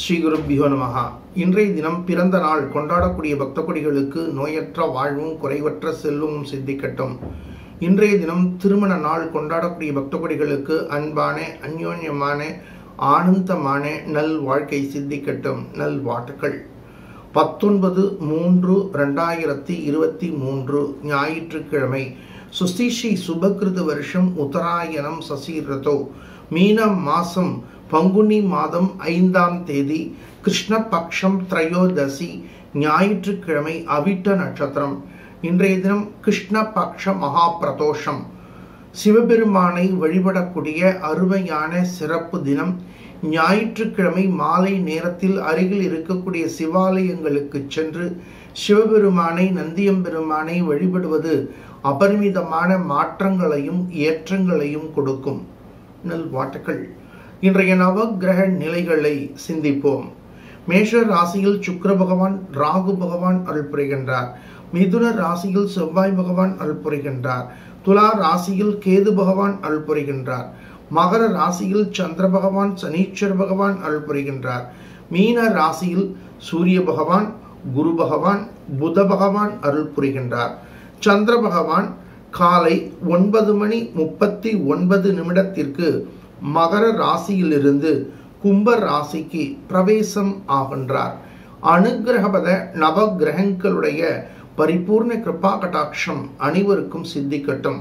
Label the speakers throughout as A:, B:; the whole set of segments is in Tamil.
A: ஸ்ரீ குருப்பியோ நமகா இன்றைய தினம் பிறந்த நாள் கொண்டாடக்கூடிய பக்த கொடிகளுக்கு நோயற்ற வாழ்வும் குறைவற்ற செல்வமும் சித்திக்கட்டும் இன்றைய தினம் திருமண நாள் கொண்டாடக்கூடிய பக்த கொடிகளுக்கு அன்பான அந்யோன்யமான ஆனந்தமான நல் வாழ்க்கை சித்திக்கட்டும் நல் வாழ்த்துக்கள் பத்தொன்பது மூன்று ரெண்டாயிரத்தி இருபத்தி மூன்று ஞாயிற்றுக்கிழமை சுஸ்திஸ்ரீ சுபகிருத வருஷம் உத்தராயணம் சசிரதோ மீனம் மாசம் பங்குனி மாதம் ஐந்தாம் தேதி கிருஷ்ணபக்ஷம் திரையோதசி ஞாயிற்றுக்கிழமை அவிட்ட நட்சத்திரம் இன்றைய தினம் கிருஷ்ணபக்ஷ மகா பிரதோஷம் சிவபெருமானை வழிபடக்கூடிய அருமையான சிறப்பு தினம் ஞாயிற்றுக்கிழமை மாலை நேரத்தில் அருகில் இருக்கக்கூடிய சிவாலயங்களுக்கு சென்று சிவபெருமானை நந்தியம்பெருமானை வழிபடுவது அபரிமிதமான மாற்றங்களையும் ஏற்றங்களையும் கொடுக்கும் நல்வாட்டுக்கள் இன்றைய நவகிரக நிலைகளை சிந்திப்போம் மேஷ ராசியில் சுக்கர பகவான் ராகு பகவான் அருள் புரிகின்றார் மிதுன ராசியில் செவ்வாய் பகவான் அருள் புரிகின்றார் துலா ராசியில் கேது பகவான் அருள் புரிகின்றார் மகர ராசியில் சந்திர பகவான் சனீஸ்வர பகவான் அருள் புரிகின்றார் மீன ராசியில் சூரிய பகவான் குரு பகவான் புத பகவான் அருள் புரிகின்றார் சந்திர பகவான் காலை ஒன்பது மணி முப்பத்தி ஒன்பது நிமிடத்திற்கு மகர ராசியிலிருந்து கும்ப ராசிக்கு பிரவேசம் ஆகின்றார் அனுகிரகபத நவகிரகங்களுடைய பரிபூர்ண கிருபா கட்டாட்சம் அனைவருக்கும் சித்திக்கட்டும்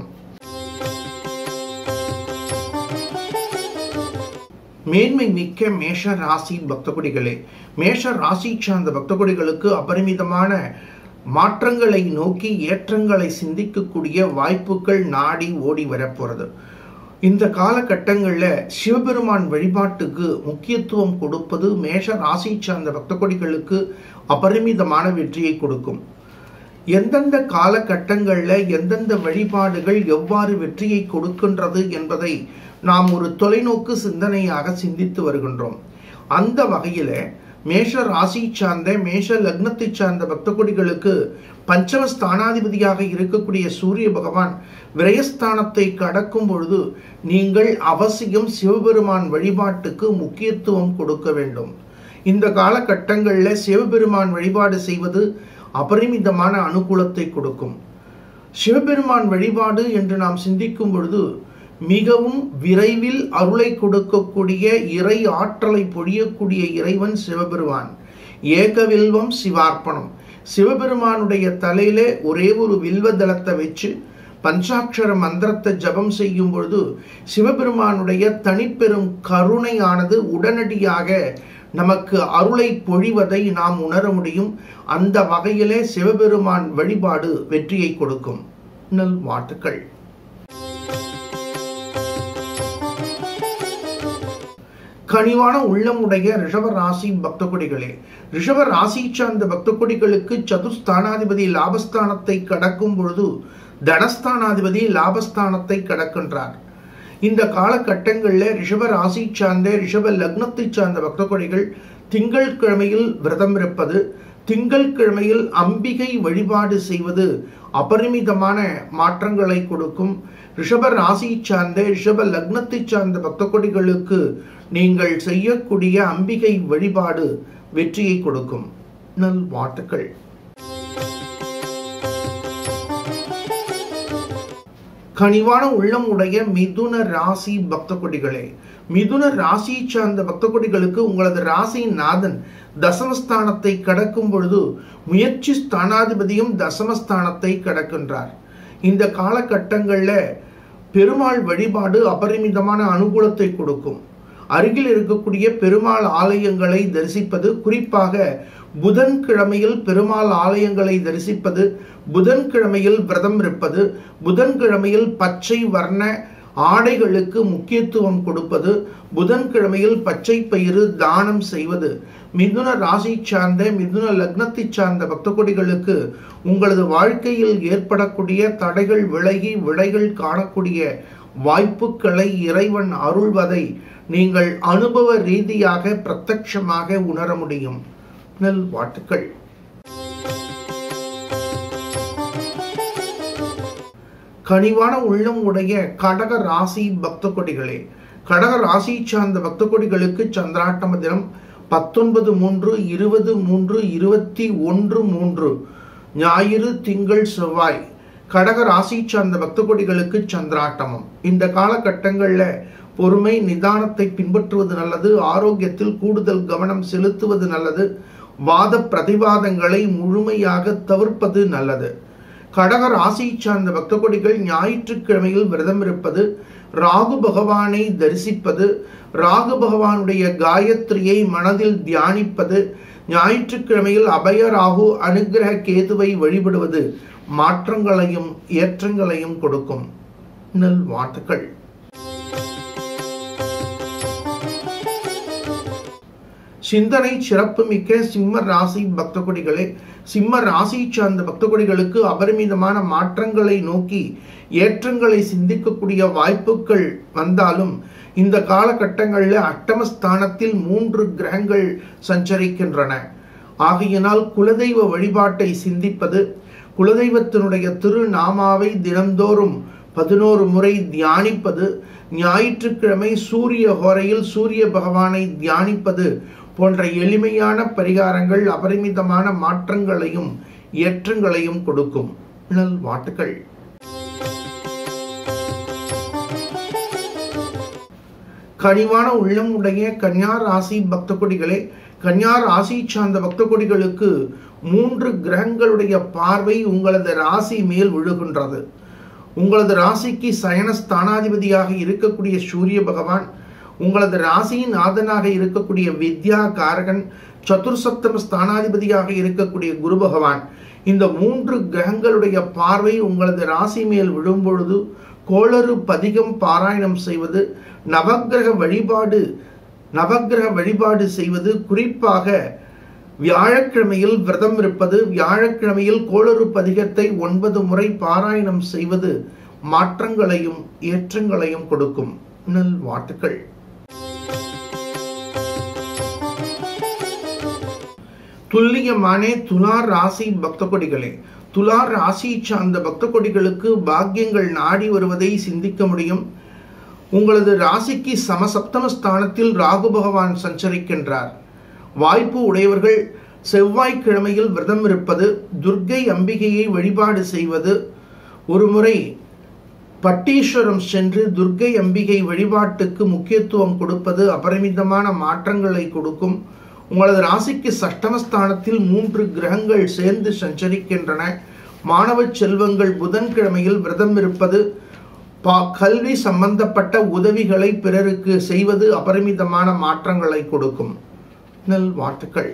A: மேன்மை மிக்க மேஷ ராசி பக்தகுடிகளே மேஷ ராசி சார்ந்த பக்தகுடிகளுக்கு அபரிமிதமான மாற்றங்களை நோக்கி ஏற்றங்களை சிந்திக்கக்கூடிய வாய்ப்புகள் நாடி ஓடி வரப்போறது இந்த காலகட்டங்களில் சிவபெருமான் வழிபாட்டுக்கு முக்கியத்துவம் கொடுப்பது மேஷ ராசி சார்ந்த பக்த கொடிகளுக்கு அபரிமிதமான வெற்றியை கொடுக்கும் எந்தெந்த காலகட்டங்களில் எந்தெந்த வழிபாடுகள் எவ்வாறு வெற்றியை கொடுக்கின்றது என்பதை நாம் ஒரு தொலைநோக்கு சிந்தனையாக சிந்தித்து வருகின்றோம் அந்த வகையில் மேஷ ராசி சார்ந்த மேஷ லக்னத்தை சார்ந்த பக்த கொடிகளுக்கு பஞ்சம ஸ்தானாதிபதியாக இருக்கக்கூடிய சூரிய பகவான் விரயஸ்தானத்தை கடக்கும் பொழுது நீங்கள் அவசியம் சிவபெருமான் வழிபாட்டுக்கு முக்கியத்துவம் கொடுக்க வேண்டும் இந்த காலகட்டங்களில் சிவபெருமான் வழிபாடு செய்வது அபரிமிதமான அனுகூலத்தை கொடுக்கும் சிவபெருமான் வழிபாடு என்று நாம் சிந்திக்கும் பொழுது மிகவும் விரைவில் அருளை கொடுக்கக்கூடிய இறை ஆற்றலை பொழியக்கூடிய இறைவன் சிவபெருமான் ஏகவில்வம் சிவார்ப்பணம் சிவபெருமானுடைய தலையிலே ஒரே ஒரு வில்வ தளத்தை வச்சு பஞ்சாட்சர மந்திரத்தை ஜபம் செய்யும் பொழுது சிவபெருமானுடைய தனிப்பெரும் கருணையானது உடனடியாக நமக்கு அருளை பொழிவதை நாம் உணர முடியும் அந்த வகையிலே சிவபெருமான் வழிபாடு வெற்றியை கொடுக்கும் நல் வாழ்த்துக்கள் கனிவான உள்ளமுடைய ரிஷப ராசி பக்த கொடிகளே ரிஷப ராசி சார்ந்த பக்த கொடிகளுக்கு சதுஸ்தானாதிபதி லாபஸ்தானத்தை கடக்கும் பொழுது தனஸ்தானாதிபதி லாபஸ்தானத்தை கடக்கின்றார் இந்த காலகட்டங்களில் ரிஷப ராசி சார்ந்த ரிஷப லக்னத்தை சார்ந்த பக்த கொடிகள் திங்கள் கிழமையில் விரதம் இருப்பது திங்கள் கிழமையில் அம்பிகை வழிபாடு செய்வது அபரிமிதமான மாற்றங்களை கொடுக்கும் ரிஷப ராசி சார்ந்த ரிஷப லக்னத்தை சார்ந்த பக்த கொடிகளுக்கு நீங்கள் செய்யக்கூடிய அம்பிகை வழிபாடு வெற்றியை கொடுக்கும் நல் வாழ்த்துக்கள் கனிவான உள்ளம் உடைய மிதுன ராசி பக்த கொடிகளே மிதுன ராசி சார்ந்த பக்த கொடிகளுக்கு உங்களது ராசி நாதன் தசமஸ்தானத்தை கடக்கும் பொழுது முயற்சி ஸ்தானாதிபதியும் தசமஸ்தானத்தை கடக்கின்றார் இந்த காலகட்டங்களில் பெருமாள் வழிபாடு அபரிமிதமான அனுகூலத்தை கொடுக்கும் அருகில் இருக்கக்கூடிய பெருமாள் ஆலயங்களை தரிசிப்பது குறிப்பாக புதன்கிழமையில் பெருமாள் ஆலயங்களை தரிசிப்பது புதன்கிழமையில் விரதம் இருப்பது புதன்கிழமையில் பச்சை வர்ண ஆடைகளுக்கு முக்கியத்துவம் கொடுப்பது புதன்கிழமையில் பச்சை பயிறு தானம் செய்வது மிதுன ராசி சார்ந்த மிதுன லக்னத்தை சார்ந்த பக்த கொடிகளுக்கு உங்களது வாழ்க்கையில் ஏற்படக்கூடிய தடைகள் விலகி விடைகள் காணக்கூடிய வாய்ப்புகளை இறைவன் அருள்வதை நீங்கள் அனுபவ ரீதியாக பிரத்யட்சமாக உணர முடியும் நல் வாழ்த்துக்கள் கனிவான உள்ளம் உடைய கடக ராசி பக்த கொடிகளே கடக ராசி சார்ந்த பக்த கொடிகளுக்கு சந்திராட்டம தினம் பத்தொன்பது மூன்று இருபது மூன்று இருபத்தி ஒன்று மூன்று ஞாயிறு திங்கள் செவ்வாய் கடக ராசி சார்ந்த பக்த கொடிகளுக்கு சந்திராட்டமம் இந்த காலகட்டங்களில் பொறுமை நிதானத்தை பின்பற்றுவது நல்லது ஆரோக்கியத்தில் கூடுதல் கவனம் செலுத்துவது நல்லது வாத பிரதிவாதங்களை முழுமையாக தவிர்ப்பது நல்லது கடக ராசி சார்ந்த பக்த கொடிகள் ஞாயிற்றுக்கிழமையில் விரதம் இருப்பது ராகு பகவானை தரிசிப்பது ராகு பகவானுடைய காயத்ரியை மனதில் தியானிப்பது ஞாயிற்றுக்கிழமையில் அபய ராகு அனுகிரக கேதுவை வழிபடுவது மாற்றங்களையும் ஏற்றங்களையும் கொடுக்கும் நல் வாழ்த்துக்கள் சிந்தனை சிறப்பு மிக்க சிம்ம ராசி பக்த கொடிகளே சிம்ம ராசி சார்ந்த பக்த கொடிகளுக்கு அபரிமிதமான மாற்றங்களை நோக்கி ஏற்றங்களை சிந்திக்கக்கூடிய வாய்ப்புகள் வந்தாலும் இந்த காலகட்டங்களில் அட்டமஸ்தானத்தில் மூன்று கிரகங்கள் சஞ்சரிக்கின்றன ஆகையினால் குலதெய்வ வழிபாட்டை சிந்திப்பது குலதெய்வத்தினுடைய திருநாமாவை தினந்தோறும் பதினோரு முறை தியானிப்பது ஞாயிற்றுக்கிழமை சூரிய ஹோரையில் சூரிய பகவானை தியானிப்பது போன்ற எளிமையான பரிகாரங்கள் அபரிமிதமான மாற்றங்களையும் ஏற்றங்களையும் கொடுக்கும் நல் வாட்டுகள் கனிவான உள்ளம் உடைய கன்யா ராசி பக்த கொடிகளே கன்யா ராசி சார்ந்த பக்த கொடிகளுக்கு மூன்று கிரகங்களுடைய பார்வை உங்களது ராசி மேல் விழுகின்றது உங்களது ராசிக்கு சயன ஸ்தானாதிபதியாக இருக்கக்கூடிய சூரிய பகவான் உங்களது ராசியின் நாதனாக இருக்கக்கூடிய வித்யா காரகன் சதுர்சப்தம ஸ்தானாதிபதியாக இருக்கக்கூடிய குரு பகவான் இந்த மூன்று கிரகங்களுடைய பார்வை உங்களது ராசி மேல் விழும்பொழுது கோளறு பதிகம் பாராயணம் செய்வது நவக்கிரக வழிபாடு நவக்கிரக வழிபாடு செய்வது குறிப்பாக வியாழக்கிழமையில் விரதம் இருப்பது வியாழக்கிழமையில் கோளறு பதிகத்தை ஒன்பது முறை பாராயணம் செய்வது மாற்றங்களையும் ஏற்றங்களையும் கொடுக்கும் நல் வாட்டுக்கள் துல்லியமானே துலார் ராசி பக்த கொடிகளே துலார் ராசி சார்ந்த பக்த கொடிகளுக்கு பாக்கியங்கள் நாடி வருவதை சிந்திக்க முடியும் உங்களது ராசிக்கு சமசப்தம ஸ்தானத்தில் ராகு பகவான் சஞ்சரிக்கின்றார் வாய்ப்பு உடையவர்கள் செவ்வாய்க்கிழமையில் விரதம் இருப்பது துர்க்கை அம்பிகையை வழிபாடு செய்வது ஒருமுறை பட்டீஸ்வரம் சென்று துர்க்கை அம்பிகை வழிபாட்டுக்கு முக்கியத்துவம் கொடுப்பது அபரிமிதமான மாற்றங்களை கொடுக்கும் உங்களது ராசிக்கு சஷ்டமஸ்தானத்தில் மூன்று கிரகங்கள் சேர்ந்து சஞ்சரிக்கின்றன மாணவ செல்வங்கள் புதன்கிழமையில் விரதம் இருப்பது பா கல்வி சம்பந்தப்பட்ட உதவிகளை பிறருக்கு செய்வது அபரிமிதமான மாற்றங்களை கொடுக்கும் நல் வாழ்த்துக்கள்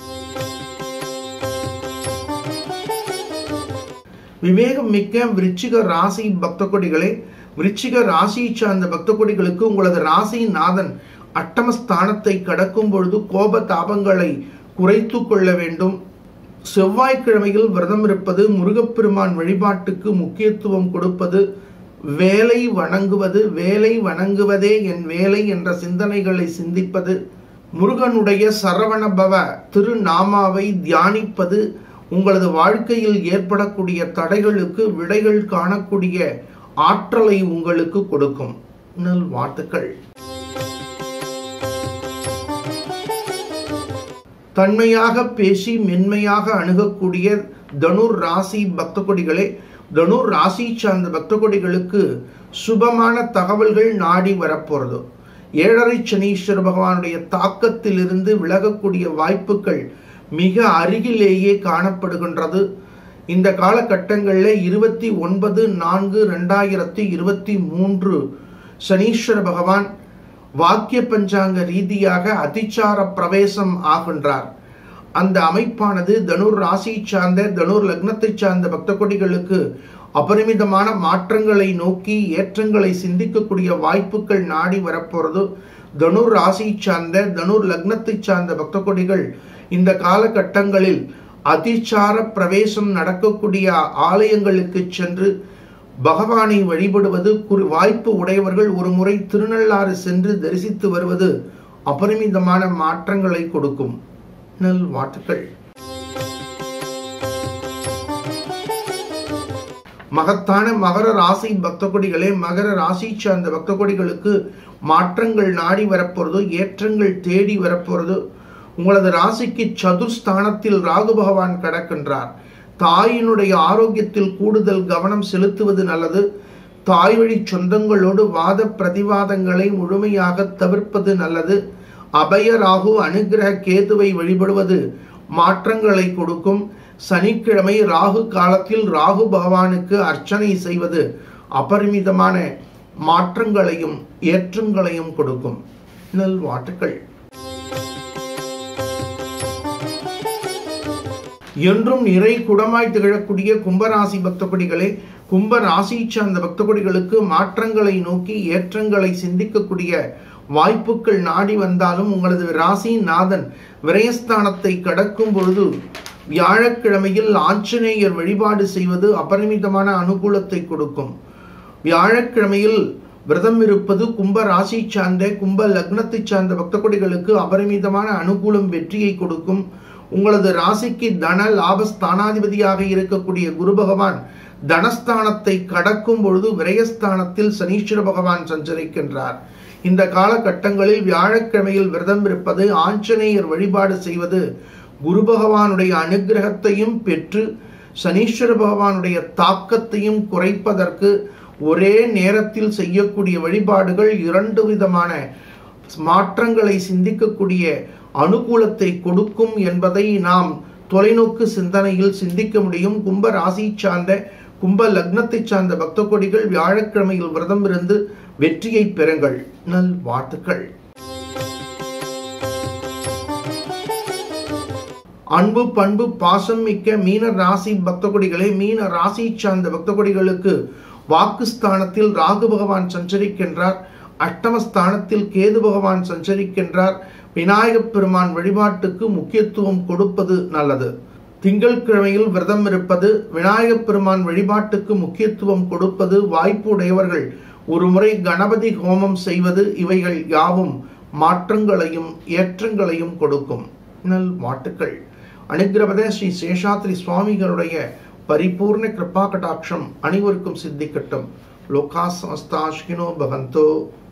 A: விவேகம் மிக்க விருச்சிக ராசி பக்த கொடிகளே விருச்சிக ராசி சார்ந்த பக்த கொடிகளுக்கு உங்களது ராசி நாதன் அட்டமஸ்தானத்தை கடக்கும் பொழுது கோப தாபங்களை குறைத்து கொள்ள வேண்டும் செவ்வாய்க்கிழமையில் விரதம் இருப்பது முருகப்பெருமான் வழிபாட்டுக்கு முக்கியத்துவம் கொடுப்பது வேலை வணங்குவது வேலை வணங்குவதே என் வேலை என்ற சிந்தனைகளை சிந்திப்பது முருகனுடைய சரவணபவ திருநாமாவை தியானிப்பது உங்களது வாழ்க்கையில் ஏற்படக்கூடிய தடைகளுக்கு விடைகள் காணக்கூடிய ஆற்றலை உங்களுக்கு கொடுக்கும் நல் வாழ்த்துக்கள் தன்மையாக பேசி மென்மையாக அணுகக்கூடிய தனுர் ராசி பக்த கொடிகளே தனுர் ராசி சார்ந்த பக்த கொடிகளுக்கு சுபமான தகவல்கள் நாடி வரப்போறது ஏழரை சனீஸ்வர பகவானுடைய தாக்கத்திலிருந்து விலகக்கூடிய வாய்ப்புகள் மிக அருகிலேயே காணப்படுகின்றது இந்த காலகட்டங்களில் இருபத்தி ஒன்பது நான்கு ரெண்டாயிரத்தி இருபத்தி மூன்று சனீஸ்வர பகவான் வாக்கிய பஞ்சாங்க ரீதியாக அதிச்சார பிரவேசம் ஆகின்றார் அந்த அமைப்பானது தனுர் ராசி சார்ந்த தனுர் லக்னத்தை சார்ந்த பக்த கொடிகளுக்கு அபரிமிதமான மாற்றங்களை நோக்கி ஏற்றங்களை சிந்திக்கக்கூடிய வாய்ப்புகள் நாடி வரப்போறது தனுர் ராசி சார்ந்த தனுர் லக்னத்தை சார்ந்த பக்த கொடிகள் இந்த காலகட்டங்களில் அதிச்சார பிரவேசம் நடக்கக்கூடிய ஆலயங்களுக்கு சென்று பகவானை வழிபடுவது குறி வாய்ப்பு உடையவர்கள் ஒரு முறை திருநள்ளாறு சென்று தரிசித்து வருவது அபரிமிதமான மாற்றங்களை கொடுக்கும் நல் வாழ்த்துக்கள் மகத்தான மகர ராசி பக்த கொடிகளே மகர ராசி சார்ந்த பக்த கொடிகளுக்கு மாற்றங்கள் நாடி வரப்போறது ஏற்றங்கள் தேடி வரப்போறது உங்களது ராசிக்கு சதுர்ஸ்தானத்தில் ராகு பகவான் கடக்கின்றார் தாயினுடைய ஆரோக்கியத்தில் கூடுதல் கவனம் செலுத்துவது நல்லது தாய் வழி சொந்தங்களோடு வாத பிரதிவாதங்களை முழுமையாக தவிர்ப்பது நல்லது அபய ராகு அனுகிரக கேதுவை வழிபடுவது மாற்றங்களை கொடுக்கும் சனிக்கிழமை ராகு காலத்தில் ராகு பகவானுக்கு அர்ச்சனை செய்வது அபரிமிதமான மாற்றங்களையும் ஏற்றங்களையும் கொடுக்கும் நல்வாழ்த்துக்கள் என்றும் நிறை குடமாய் திகழக்கூடிய கும்பராசி பக்தகுடிகளே கும்ப ராசி சார்ந்த பக்தகுடிகளுக்கு மாற்றங்களை நோக்கி ஏற்றங்களை சிந்திக்கக்கூடிய வாய்ப்புகள் நாடி வந்தாலும் உங்களது ராசி நாதன் விரயஸ்தானத்தை கடக்கும் பொழுது வியாழக்கிழமையில் ஆஞ்சநேயர் வழிபாடு செய்வது அபரிமிதமான அனுகூலத்தை கொடுக்கும் வியாழக்கிழமையில் விரதம் இருப்பது கும்ப ராசி சார்ந்த கும்ப லக்னத்தை சார்ந்த பக்தகுடிகளுக்கு அபரிமிதமான அனுகூலம் வெற்றியை கொடுக்கும் உங்களது ராசிக்கு தன லாபஸ்தானாதிபதியாக இருக்கக்கூடிய குரு பகவான் தனஸ்தானத்தை கடக்கும் பொழுது விரயஸ்தானத்தில் சனீஸ்வர பகவான் சஞ்சரிக்கின்றார் இந்த காலகட்டங்களில் வியாழக்கிழமையில் விரதம் இருப்பது ஆஞ்சநேயர் வழிபாடு செய்வது குரு பகவானுடைய அனுகிரகத்தையும் பெற்று சனீஸ்வர பகவானுடைய தாக்கத்தையும் குறைப்பதற்கு ஒரே நேரத்தில் செய்யக்கூடிய வழிபாடுகள் இரண்டு விதமான மாற்றங்களை சிந்திக்கக்கூடிய அனுகூலத்தை கொடுக்கும் என்பதை நாம் தொலைநோக்கு சிந்தனையில் சிந்திக்க முடியும் கும்ப ராசி சார்ந்த கும்ப லக்னத்தை சார்ந்த பக்த கொடிகள் வியாழக்கிழமையில் விரதம் இருந்து வெற்றியை பெறுங்கள் நல் வாழ்த்துக்கள் அன்பு பண்பு பாசம் மிக்க மீன ராசி பக்த கொடிகளே மீன ராசி சார்ந்த பக்த கொடிகளுக்கு வாக்குஸ்தானத்தில் ராகு பகவான் சஞ்சரிக்கின்றார் அஷ்டமஸ்தானத்தில் கேது பகவான் சஞ்சரிக்கின்றார் விநாயகப் பெருமான் வழிபாட்டுக்கு முக்கியத்துவம் கொடுப்பது நல்லது திங்கட்கிழமையில் விரதம் இருப்பது விநாயகப் பெருமான் வழிபாட்டுக்கு முக்கியத்துவம் கொடுப்பது வாய்ப்பு உடையவர்கள் ஒரு முறை கணபதி ஹோமம் செய்வது இவைகள் யாவும் மாற்றங்களையும் ஏற்றங்களையும் கொடுக்கும் நல் மாட்டுக்கள் அனுகிரபத ஸ்ரீ சேஷாத்ரி சுவாமிகளுடைய பரிபூர்ண கிருபா கடாட்சம் அனைவருக்கும் சித்திக்கட்டும் லோகா சமஸ்தாஷ்கினோ பகந்தோ